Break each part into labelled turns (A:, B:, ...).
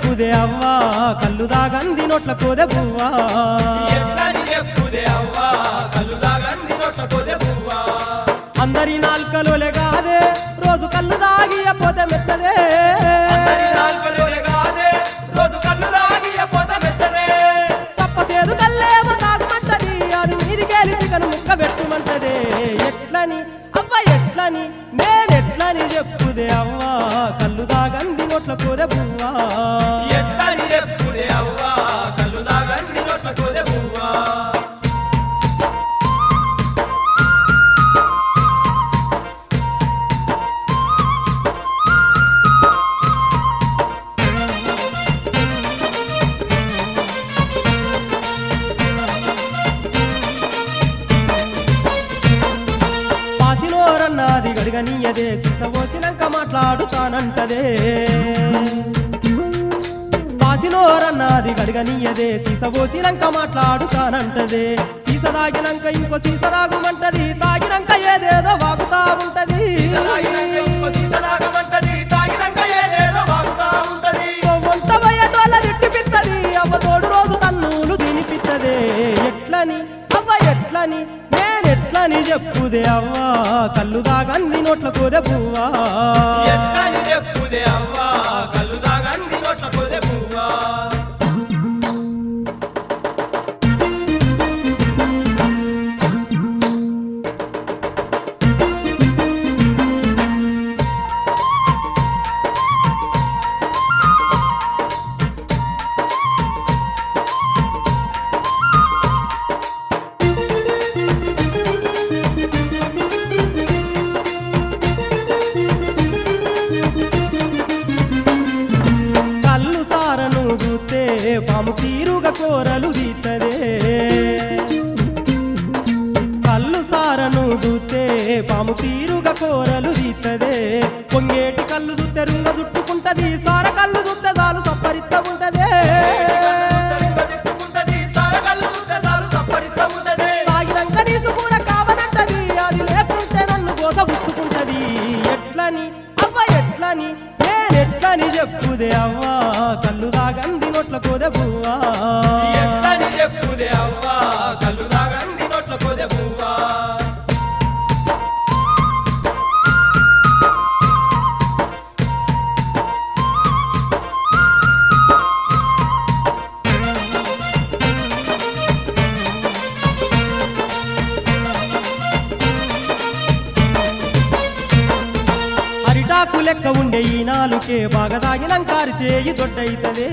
A: చెప్పుదే అవ్వా కళ్ళు దాగంది నోట్ల కోదె పువ్వా
B: ఎట్లని చెప్పుదే అవ్వా కళ్ళు దాగంది నోట్ల కొదే పువ్వా
A: అందరి నాల్కలోలే కాదే రోజు కళ్ళు దాగి పోతే మెచ్చదే
B: అందరి నాలుకలోనే కాదే రోజు కళ్ళు దాగి పోత మెచ్చదే
A: సప్పసేదు కల్లేమో తాగమంటది అది మీదికేలి చికను ముక్క పెట్టుమంటదే ఎట్లని అవ్వ ఎట్లని నేనెట్లని చెప్పుదే అవ్వా కళ్ళు దాగంది నోట్ల కోదె పువ్వా
B: ఎట్లని చెప్పుదే అవ్వా కళ్ళు దాగంది నోట్ల కొదే పువ్వా
A: పాసినోరన్నది గడిగనీయదే సిసవోసినంక మాట్లాడుతానంటదే పాసినోరన్నది గడిగనీయదే సీసవోసినంక మాట్లాడుతానంటదే సీస దాగినంక ఇంకో సీస దాగుమంటది తాగినంక ఏదేదో వాగుతా ఉంటది
B: సీసలాగినంక ఇంకో సీసలాగమంటది తాగినంక ఏదేదో వాగుతా ఉంటది
A: వంట పోయేటోళ్ళ తిట్టిపిత్తది అవ్వ తోడు రోజు తన్నులు తినిపిత్తదే ఎట్లని అవ్వ ఎట్లని నేనెట్లని చెప్పుదే అవ్వా కళ్ళు దాగంది నోట్ల కోదె పువ్వా
B: ఎట్లని చెప్పుదే అవ్వా కళ్ళు దాగంది నోట్ల కొదే పువ్వా
A: కళ్ళు సారను చూస్తే పాము తీరుగా కూరలు తీతదే కళ్ళు సారను చూస్తే పాము తీరుగా కూరలు తీతదే పొంగేటి కళ్ళు చూస్తే రుంగ చుట్టుకుంటది సార కళ్ళు చూస్తే చాలు సప్పరిత్త ఉంటదే
B: సరిగ్గా తిట్టుకుంటది సారకల్లు చూస్తే చాలు సప్పరిత్తం ఉంటది
A: తాగినాక నీసు కూర కావనంటది అది లేకుంటే నన్ను గోసబుచ్చుకుంటది ఎట్లని అవ్వ ఎట్లని నేనెట్లని చెప్పుదే అవ్వా కళ్ళు దాగంది నోట్ల కోదె పువ్వా
B: ఎట్లని చెప్పుదే అవ్వా కళ్ళు దాగంది నోట్ల కొదే పువ్వా
A: అరిటాకు లెక్క ఉండే ఈ నాలుకే బాగా తాగినంకారు చేయి దొడ్డైతదే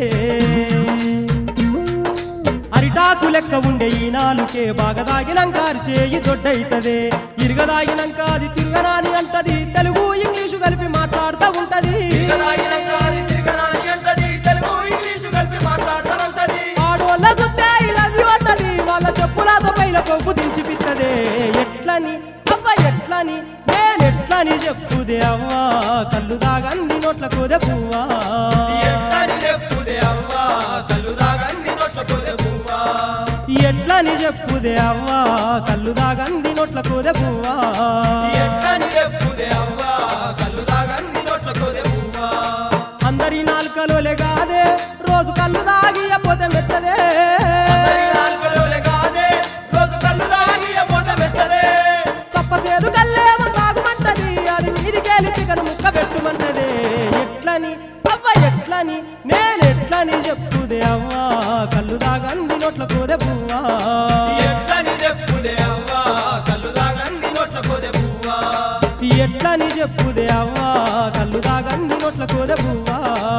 A: అరిటాకు లెక్క ఉండే ఈ నాలుకే బాగా తాగినంకారు చేయి దొడ్డైతదే ఇరగదాగినంక అది తిరగనాని అంటది తెలుగు ఇంగ్లీషు కలిపి మాట్లాడుతూ ఉంటది
B: తిరగదాగినంక అది తిరగరాని అంటది తెలుగు ఇంగ్లీషు కలిపి మాట్లాడతానంటది
A: ఆడోళ్ళ చూస్తే ఐ లవ్ యు అంటది వాళ్ళ చెప్పులతో పైన కొవ్వు దించిపిత్తదే ఎట్లని అవ్వ ఎట్లని నేనెట్లని చెప్పుదే అవ్వా కళ్ళు దాగంది నోట్ల కోదె పువ్వా
B: ఎట్లని చెప్పుదే అవ్వా కళ్ళు దాగంది నోట్ల కొదే పువ్వా
A: ఎట్లని చెప్పుదే అవ్వా కళ్ళు దాగంది నోట్ల కోదె పువ్వా
B: ఎట్లని చెప్పుదే అవ్వా కళ్ళు దాగంది నోట్ల కొదే పువ్వా
A: అందరి నాలుకలోలే కాదే రోజు కళ్ళు దాగి పోతే మెచ్చదే
B: అందరి నాలుకలోలే కాదే రోజు కళ్ళు దాగి పోత మెచ్చదే
A: సప్పసేదు కల్లేమో తాగుమంటది అది మీదికేలి చికను ముక్క పెట్టుమంటదే ఎట్లని అవ్వ ఎట్లని నేనెట్లని చెప్పుదే అవ్వా కళ్ళు దాగంది నోట్ల కోదె పువ్వా
B: ఎట్లని చెప్పుదే అవ్వా కళ్ళు దాగంది నోట్ల కొదే పువ్వా
A: ఎట్లని చెప్పుదే అవ్వా కళ్ళు దాగంది నోట్ల కోదె పువ్వా